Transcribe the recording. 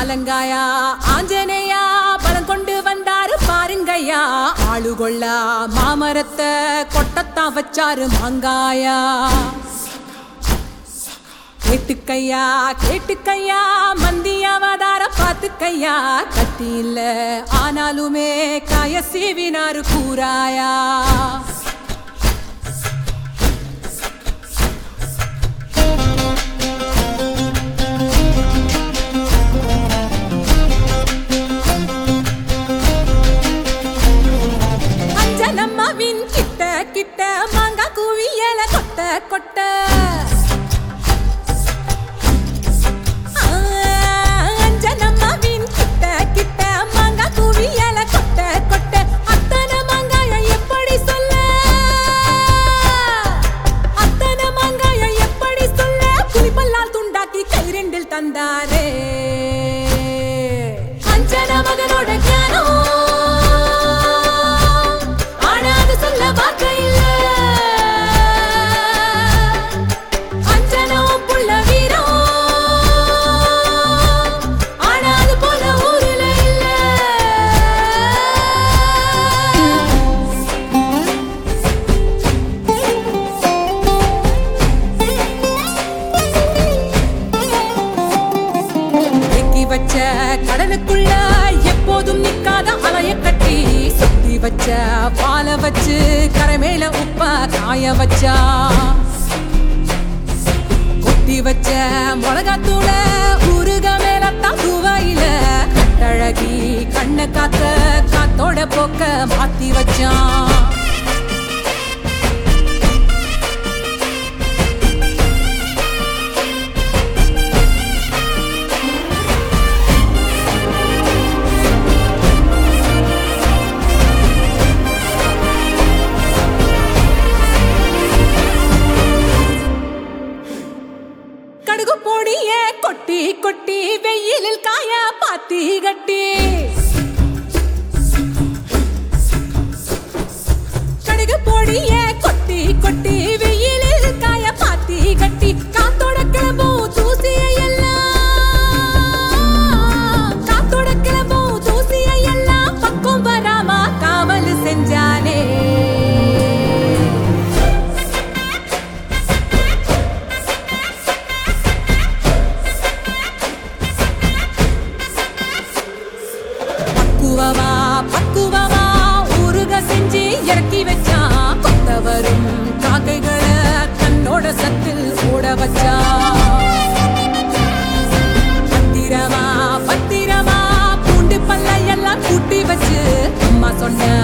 ஆலங்காயா ஆஞ்சநேயா பலம் கொண்டு வந்தாரு பாருங்கய்யா ஆளுகொள்ளா மாமரத்தை கொட்டத்தான் வச்சாரு மாங்காயா கேட்டுக்கையா கேட்டுக்கையா மந்தியாவதார பாத்துக்கையா கத்தி இல்ல ஆனாலுமே காய சீவினாரு கூறாயா அஞ்சனம்மாவின் கிட்ட கிட்ட மாங்கா குவியல கொட்ட கொட்ட ஆ, அஞ்சனம்மாவின் கிட்ட கிட்ட மாங்கா குவியல கொட்ட கொட்ட அத்தனை மாங்காய எப்படி சொல்ல அத்தனை மாங்காய எப்படி சொல்ல புலிப்பல்லால் துண்டாக்கி கை ரெண்டில் தந்தாரே அஞ்சன மகனோட ஞானம் ஆனா அது சொல்ல வார்த்தை இல்ல அஞ்சனம் புள்ள வீரம் ஆனா அது போல ஊருல இல்ல தேக்கி வச்ச கடலுக்குள்ள எப்போதும் நிக்காத அலைய கட்டி சுத்தி வச்ச பால வச்சு கரை மேல உப்ப காய வச்சா கொட்டி வச்ச மிளகாத்தூள உருக மேல தகுவையில கட்டழகி கண்ண காத்த காத்தோட போக்க மாத்தி வச்சான் கடுகு பொடிய கொட்டி கொட்டி வெயிலில் காய பாத்தி கட்டி கடுகு பொடிய கொட்டி கொட்டி வெயிலில் காய பாத்தி கட்டி காத்தோட கிளம்பும் தூசியை எல்லாம் காத்தோட கிளம்பும் தூசியை எல்லாம் பக்கம் வராம காவல் செஞ்சானே பக்குவமா பக்குவமா ஊருக செஞ்சு இறக்கி வச்சான் கொத்தவரும் காக்கைகளை தன்னோட சத்தில் ஓட வச்சான் பத்திரமா பத்திரமா பூண்டு பல்ல எல்லாம் கூட்டி வச்சு அம்மா சொன்ன